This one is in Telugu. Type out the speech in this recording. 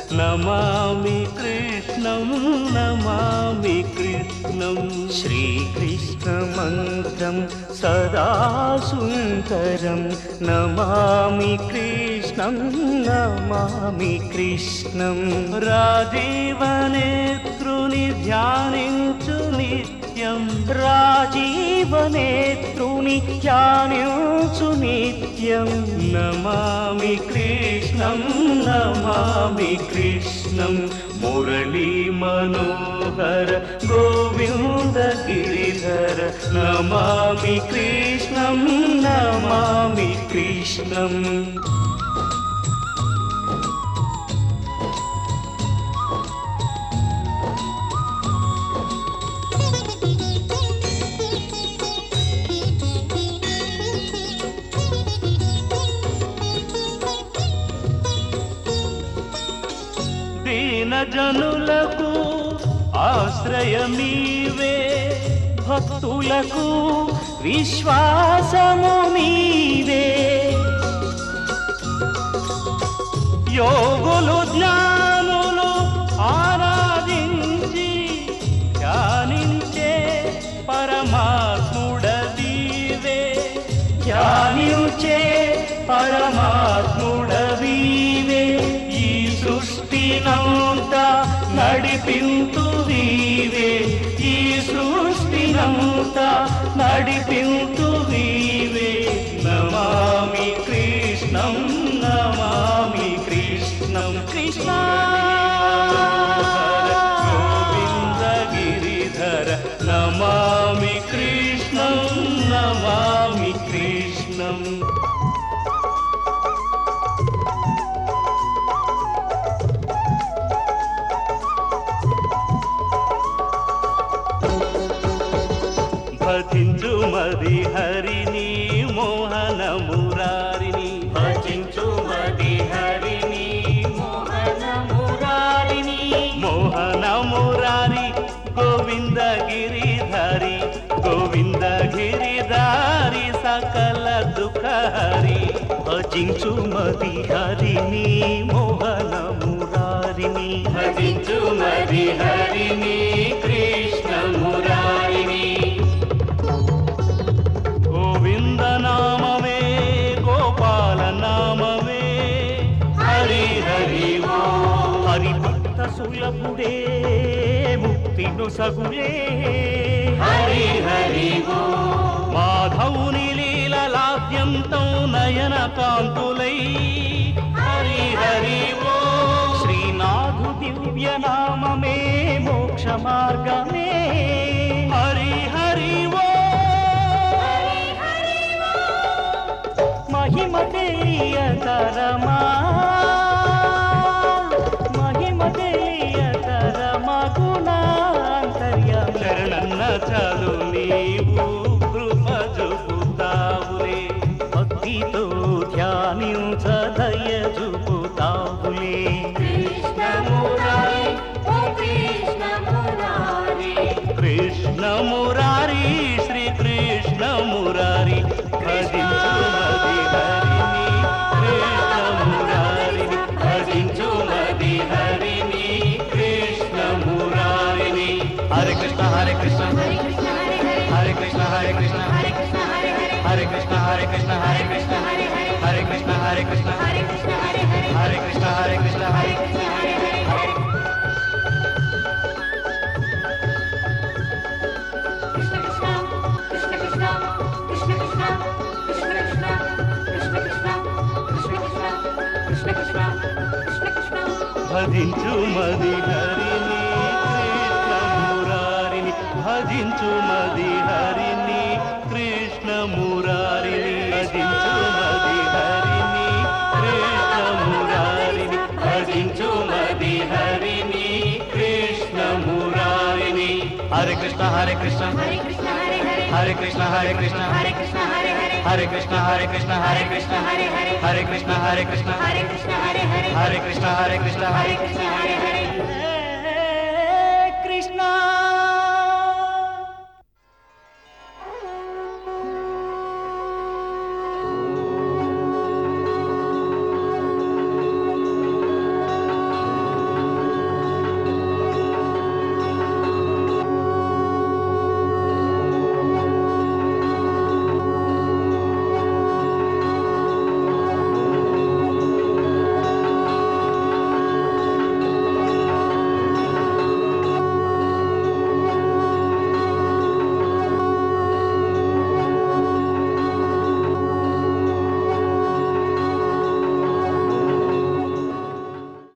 నమామి కృష్ణం నమామి కృష్ణం శ్రీకృష్ణమంత్రం సదా సుందరం నమామి కృష్ణం నమామి కృష్ణం రాజీవనేత్రుని ధ్యానించు నిత్యం రాజీవనేత్రుని ధ్యానించు నిత్యం నమామి కృష్ణం నమామి కృష్ణం మురళీ మనోహర గోవింద గిరిధర నమామి కృష్ణం నమామి కృష్ణం దీనజనులకు ఆశ్రయమీవే భక్తులకు విశ్వాసము నీవే యోగులు జ్ఞానులు ఆరాధించి ధ్యానించే పరమాత్ముడవీవే ధ్యానించే పరమాత్ముడవీవే ఈ సృష్టినంతా నడిపింతు వీవే ఈ సృష్టినంతా నడిపింతు వీవే నమామి కృష్ణం నమామి కృష్ణం కృష్ణ గోవింద గిరిధర నమామి కృష్ణం నమామి కృష్ణం భజించు మది హరిని మోహన మురారిని భజించు మది హరిని మోహన మురారిని మోహన మురారి గోవింద గిరిధారి గోవింద గిరిధారి సకల దుఃఖ హరి భజించు మది హరిని మోహన మురారిని భజించు మది హరిని కృష్ణ మురారిని గోవింద నామమే గోపాల నామమే హరి హరి ఓ హరి భక్త సులభుడే ముక్తి నొసగులే హరి హరి ఓ మాధవుని లీలలాద్యంతం నయన కాంతులై హరి హరి ఓ శ్రీనాథు దివ్య నామమే మోక్ష మార్గమే హరి హరి ఓ మహిమ తెలియతరమా మహిమ తెలియతరమా గుణాంతర్య శరణన్న చాలు నీవు కృప చూపుతావులే భక్తితో ధ్యానించ దయ చూపుతావులే కృష్ణ మురారి ఓ కృష్ణ మురారి కృష్ణ మురారి శ్రీ కృష్ణ మురారి భజించు మది హరిని కృష్ణ మురారిని భజించు మది హరిని కృష్ణ మురారిని హరే కృష్ణ హరే కృష్ణ హరే కృష్ణ హరే హరే హరే కృష్ణ హరే కృష్ణ హరే కృష్ణ హరే కృష్ణ హరే కృష్ణ హరే కృష్ణ హరే కృష్ణ హరే కృష్ణ హరే కృష్ణ హరే హరే హరే కృష్ణ హరే కృష్ణ హరే హరే కృష్ణ హరే హరే కృష్ణ కృష్ణ కృష్ణ కృష్ణ కృష్ణ కృష్ణ కృష్ణ కృష్ణ కృష్ణ కృష్ణ కృష్ణ కృష్ణ కృష్ణ కృష్ణ కృష్ణ కృష్ణ భజించు మది హరిని కృష్ణ మురారిని భజించు మది హరిని కృష్ణ మురారిని భజించు మది హరిని కృష్ణ మురారిని భజించు మది హరిని కృష్ణ మురారిని హరే కృష్ణ హరే కృష్ణ హరే కృష్ణ హరే హరే హరే కృష్ణ హరే కృష్ణ హరే కృష్ణ హరే హరే హరే కృష్ణ హరే కృష్ణ హరే కృష్ణ హరే హరే హరే కృష్ణ హరే కృష్ణ హరే కృష్ణ హరే హరే హరే కృష్ణ హరే కృష్ణ హరే హరే కృష్ణ హరే హరే హరే